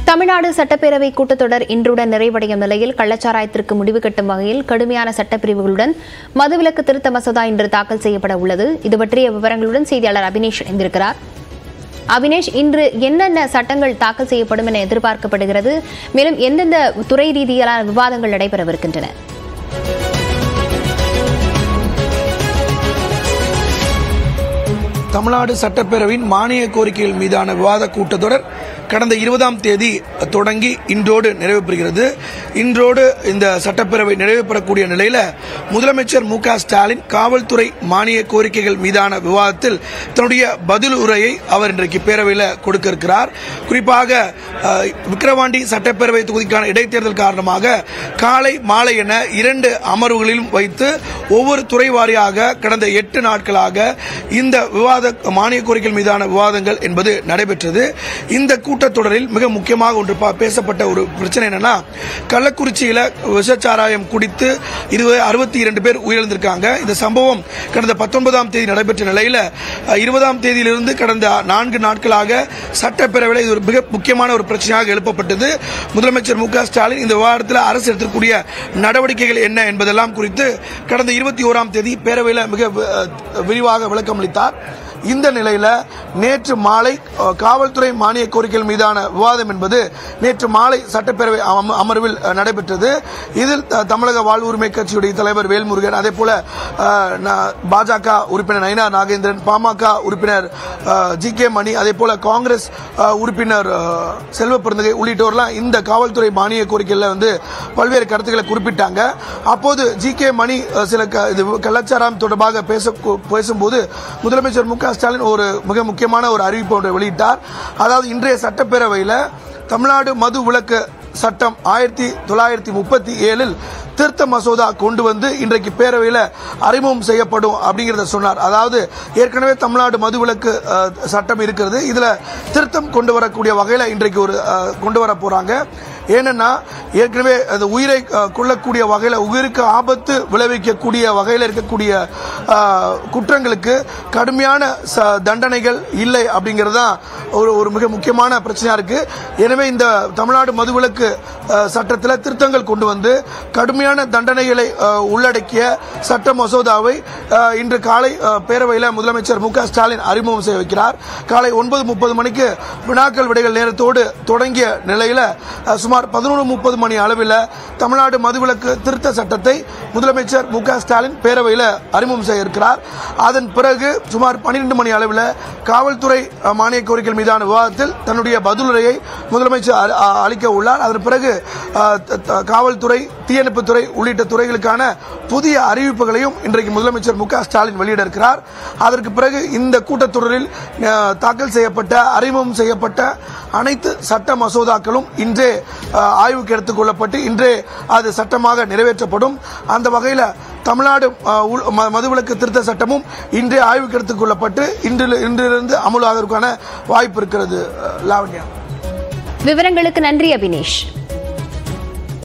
தமிழ்நாடு சட்டப்பேரவை கூட்டத்தொடர் இன்றுடன் நிறைவடையும் நிலையில் கள்ளச்சாராயத்திற்கு முடிவு கட்டும் வகையில் கடுமையான சட்டப்பிரிவுகளுடன் மதுவிலக்கு திருத்த மசோதா இன்று தாக்கல் செய்யப்பட உள்ளது இது பற்றிய விவரங்களுடன் செய்தியாளர் அபினேஷ் இணைந்திருக்கிறார் அபினேஷ் இன்று என்னென்ன சட்டங்கள் தாக்கல் செய்யப்படும் என எதிர்பார்க்கப்படுகிறது மேலும் எந்தெந்த துறை ரீதியிலான விவாதங்கள் நடைபெறவிருக்கின்றன தமிழ்நாடு சட்டப்பேரவையின் மானிய கோரிக்கைகள் மீதான விவாத கூட்டத்தொடர் கடந்த இருபதாம் தேதி தொடங்கி இன்றோடு நிறைவு பெறுகிறது இன்றோடு இந்த சட்டப்பேரவை நிறைவு பெறக்கூடிய நிலையில் முதலமைச்சர் மு க ஸ்டாலின் காவல்துறை மானிய கோரிக்கைகள் மீதான விவாதத்தில் தன்னுடைய பதில் உரையை அவர் இன்றைக்கு பேரவையில் கொடுக்க இருக்கிறார் குறிப்பாக அஹ், விக்கிரவாண்டி சட்டப்பேரவை தொகுதிக்கான இடைத்தேர்தல் காரணமாக காலை மாலை என இரண்டு அமர்வுகளிலும் வைத்து ஒவ்வொரு துறை வாரியாக கடந்த எட்டு நாட்களாக இந்த விவாத மானிய கோரிக்கைகள் மீதான விவாதங்கள் என்பது நடைபெற்றது இந்த கூட்டத்தொடரில் மிக முக்கியமாக ஒன்று பா- பேசப்பட்ட ஒரு பிரச்சனை என்னன்னா கள்ளக்குறிச்சியில விஷச்சாராயம் குடித்து இதுவரை அறுபத்தி இரண்டு பேர் உயிரிழந்திருக்காங்க இந்த சம்பவம் கடந்த பத்தொன்பதாம் தேதி நடைபெற்ற நிலையில அஹ், இருபதாம் தேதியிலிருந்து கடந்த நான்கு நாட்களாக சட்டப்பேரவையில் இது ஒரு மிக முக்கியமான ஒரு பிரச்சனையாக எழுப்பப்பட்டது முதலமைச்சர் மு க ஸ்டாலின் இந்த விவகாரத்தில் அரசு எடுக்கக்கூடிய நடவடிக்கைகள் என்ன என்பதெல்லாம் குறித்து கடந்த இருபத்தி ஓராம் தேதி பேரவையில் மிக அஹ், விரிவாக விளக்கம் அளித்தார் இந்த நிலையில நேற்று மாலை அஹ், காவல்துறை மானிய கோரிக்கைகள் மீதான விவாதம் என்பது நேற்று மாலை சட்டப்பேரவை அம- அமர்வில் அஹ், நடைபெற்றது இதில் த- தமிழக வாழ்வுரிமை கட்சியுடைய தலைவர் வேல்முருகன் அதே போல அஹ், ந- பாஜக உறுப்பினர் நயினா நாகேந்திரன் பாமக உறுப்பினர் ஜி கே மணி அதே போல காங்கிரஸ் அஹ், உறுப்பினர் அஹ், செல்வ பெருந்தகை உள்ளிட்டோர்லாம் இந்த காவல்துறை மானிய கோரிக்கையில் வந்து பல்வேறு கருத்துக்களை குறிப்பிட்டாங்க அப்போது ஜி கே மணி அஹ், சில க- இது கலாச்சாரம் தொடர்பாக பேச பேசும்போது முதலமைச்சர் மு க ஸ்டாலின் ஒரு மிக முக்கியமான ஒரு அறிவிப்பு ஒன்றை வெளியிட்டார் அதாவது இன்றைய சட்டப்பேரவையில் தமிழ்நாடு மது விலக்கு சட்டம் ஆயிரத்தி தொள்ளாயிரத்தி முப்பத்தி ஏழில் திருத்த மசோதா கொண்டு வந்து இன்றைக்கு பேரவையில் அறிமுகம் செய்யப்படும் அப்படிங்கிறத சொன்னார் அதாவது ஏற்கனவே தமிழ்நாடு மதுவிலக்கு அஹ், சட்டம் இருக்கிறது இதுல திருத்தம் கொண்டு வரக்கூடிய வகையில் இன்றைக்கு ஒரு அஹ், கொண்டு வர போறாங்க ஏனென்னா ஏற்கனவே அந்த உயிரை அஹ், கொள்ளக்கூடிய வகையில் உயிருக்கு ஆபத்து விளைவிக்கக்கூடிய வகையில் இருக்கக்கூடிய அஹ், குற்றங்களுக்கு கடுமையான ச- தண்டனைகள் இல்லை அப்படிங்கிறது தான் ஒரு ஒரு மிக முக்கியமான பிரச்சனையா இருக்கு எனவே இந்த தமிழ்நாடு மதுவிலக்கு அஹ், சட்டத்தில் திருத்தங்கள் கொண்டு வந்து கடுமையான தண்டனைகளை அஹ், உள்ளடக்கிய சட்ட மசோதாவை அஹ், இன்று காலை அஹ், பேரவையில் முதலமைச்சர் மு க ஸ்டாலின் அறிமுகம் செய்ய வைக்கிறார் காலை ஒன்பது முப்பது மணிக்கு வினாக்கள் விடைகள் நேரத்தோடு தொடங்கிய நிலையில அஹ், சுமார் பதினொன்று முப்பது மணி அளவில் தமிழ்நாடு மதுவிலக்கு திருத்த சட்டத்தை முதலமைச்சர் மு க ஸ்டாலின் பேரவையில் அறிமுகம் செய்ய இருக்கிறார் அதன் பிறகு சுமார் பன்னிரண்டு மணி அளவில் காவல்துறை அஹ், மானிய கோரிக்கைகள் மீதான விவாதத்தில் தன்னுடைய பதிலுரையை முதலமைச்சர் அ- அ- அளிக்க உள்ளார் அதன் பிறகு அஹ், த- த- காவல்துறை தீயணைப்புத்துறை உள்ளிட்ட துறைகளுக்கான புதிய அறிவிப்புகளையும் இன்றைக்கு முதலமைச்சர் மு க ஸ்டாலின் வெளியிட இருக்கிறார் அதற்கு பிறகு இந்த கூட்டத்தொடரில் அஹ், தாக்கல் செய்யப்பட்ட அறிமுகம் செய்யப்பட்ட அனைத்து சட்ட மசோதாக்களும் இன்றே அஹ், ஆய்வுக்கு எடுத்துக்கொள்ளப்பட்டு இன்றே அது சட்டமாக நிறைவேற்றப்படும் அந்த வகையில் தமிழ்நாடு அஹ், உள்- ம- மதுவிலக்கு திருத்த சட்டமும் இன்றே ஆய்வுக்கு எடுத்துக்கொள்ளப்பட்டு இன்றில் இன்றிலிருந்து அமுலாவதற்கான வாய்ப்பு இருக்கிறது அஹ், லாவண்யா விவரங்களுக்கு நன்றி அபினேஷ்